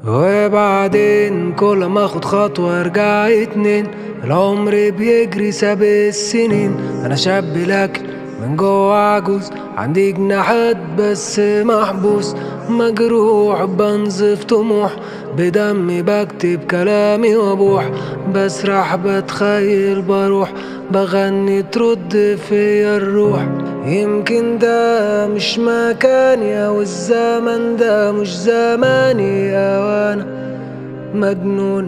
وبعدين كل ما اخد خطوة ارجع اتنين العمر بيجري ساب السنين انا شاب لكن من جوه عجوز عندي جناحات بس محبوس مجروح بنزف طموح بدمي بكتب كلامي وابوح بسرح بتخيل بروح بغني ترد فيا الروح يمكن ده مش مكاني او الزمن ده مش زماني او انا مجنون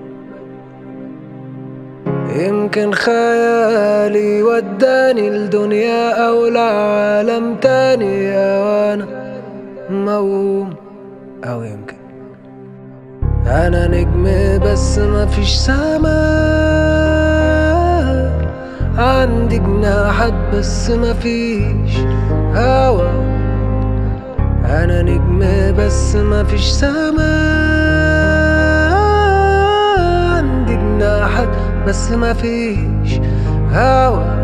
يمكن خيالي وداني لدنيا او لعالم تاني او انا موهوم او يمكن انا نجم بس مفيش سما عندي جناحات بس مفيش هوا انا نجم بس مفيش سما عندي جناحات بس مفيش هوا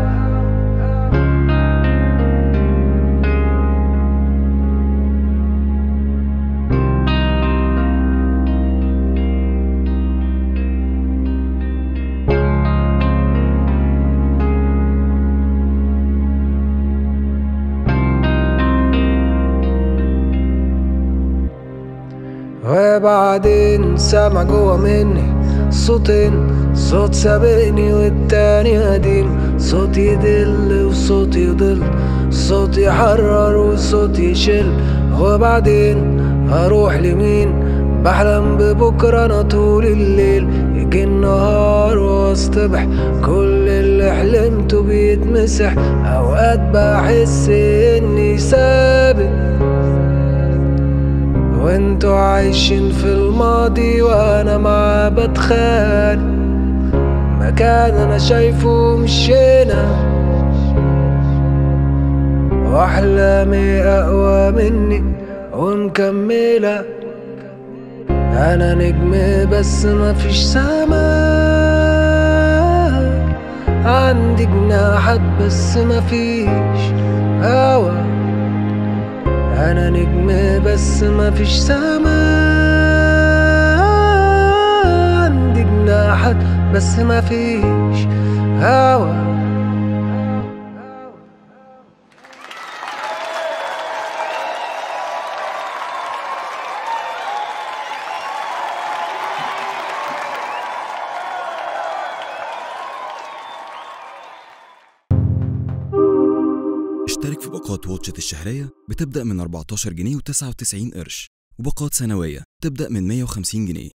وبعدين سامع جوا مني صوتين صوت سابقني والتاني قديم صوت يدل وصوت يضل صوت يحرر وصوت يشل وبعدين هروح لمين بحلم ببكرة أنا طول الليل يجي النهار واصطبح كل اللي حلمته بيتمسح أوقات بحس إني سابق وانتوا عايشين في الماضي وانا معاه بتخان مكان انا شايفه مشينا واحلامي اقوى مني ومكملة انا نجم بس مفيش سما عندي جناحات بس مفيش هوا انا نجم بس مفيش سما عندي جناحات بس مفيش هوا اشترك في باقات واتشت الشهرية بتبدأ من 14 جنيه و99 قرش وباقات سنوية تبدأ من 150 جنيه